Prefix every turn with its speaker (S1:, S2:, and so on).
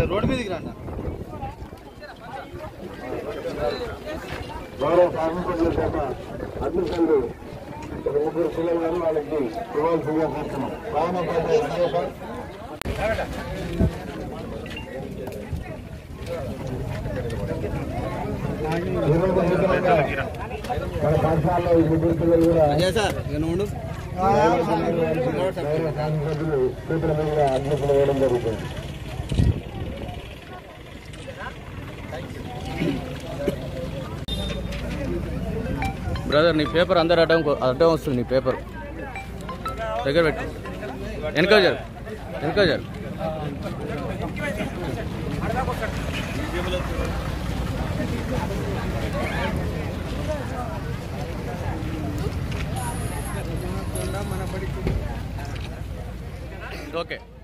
S1: road మీదకి రండి
S2: గౌరవ కార్మికుల చేత అదృష్టంలో ఒక ముగ్గురు పిల్లలు కానీ వాళ్ళకి ఇవ్వాల్సిందిగా కోరుతున్నాం రావణోపాధ్యాయ రంగేశ్వర్ ఈరోజు నూతనంగా మన పాఠశాలలో ఈ ముగ్గురు పిల్లలు కూడా
S1: సార్ ఇక ఉండు
S2: గౌరవ శాసనసభ్యులు చేతుల మీద అడ్మిషన్ వేయడం జరుగుతుంది
S3: బ్రదర్ నీ పేపర్ అందరు అడ్డం అడ్డం వస్తుంది నీ పేపర్ దగ్గర పెట్టు వెనక జరు వెనక జరు ఓకే